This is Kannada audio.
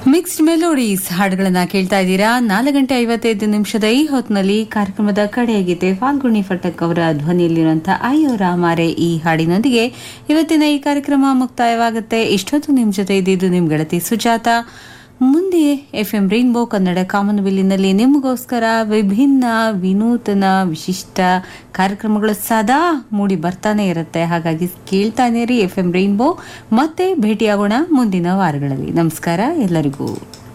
ಮಿಕ್ಸ್ಡ್ ಮೆಲೋಡೀಸ್ ಹಾಡುಗಳನ್ನ ಕೇಳ್ತಾ ಇದ್ದೀರಾ ನಾಲ್ಕು ಗಂಟೆ ಐವತ್ತೈದು ನಿಮಿಷದ ಈ ಹೊತ್ತಿನಲ್ಲಿ ಕಾರ್ಯಕ್ರಮದ ಕಡೆಯಾಗಿದೆ ಫಾಲ್ಗುಣಿ ಫಟಕ್ ಅವರ ಧ್ವನಿಯಲ್ಲಿರುವಂತಹ ಅಯ್ಯೋ ರಾಮಾರೆ ಈ ಹಾಡಿನೊಂದಿಗೆ ಇವತ್ತಿನ ಈ ಕಾರ್ಯಕ್ರಮ ಮುಕ್ತಾಯವಾಗುತ್ತೆ ಇಷ್ಟೊತ್ತು ನಿಮ್ ಜೊತೆ ಇದ್ದಿದ್ದು ನಿಮ್ ಗೆಳತಿ ಸುಜಾತ ಮುಂದೆ ಎಫ್ ಎಂ ರೈನ್ಬೋ ಕನ್ನಡ ಕಾಮನಬಿಲ್ಲಿನಲ್ಲಿ ನಿಮಗೋಸ್ಕರ ವಿಭಿನ್ನ ವಿನೂತನ ವಿಶಿಷ್ಟ ಕಾರ್ಯಕ್ರಮಗಳು ಸದಾ ಮೂಡಿ ಬರ್ತಾನೆ ಇರುತ್ತೆ ಹಾಗಾಗಿ ಕೇಳ್ತಾನೆ ರೀ ಎಫ್ ಎಂ ರೈನ್ಬೋ ಮತ್ತೆ ಭೇಟಿಯಾಗೋಣ ಮುಂದಿನ ವಾರಗಳಲ್ಲಿ ನಮಸ್ಕಾರ ಎಲ್ಲರಿಗೂ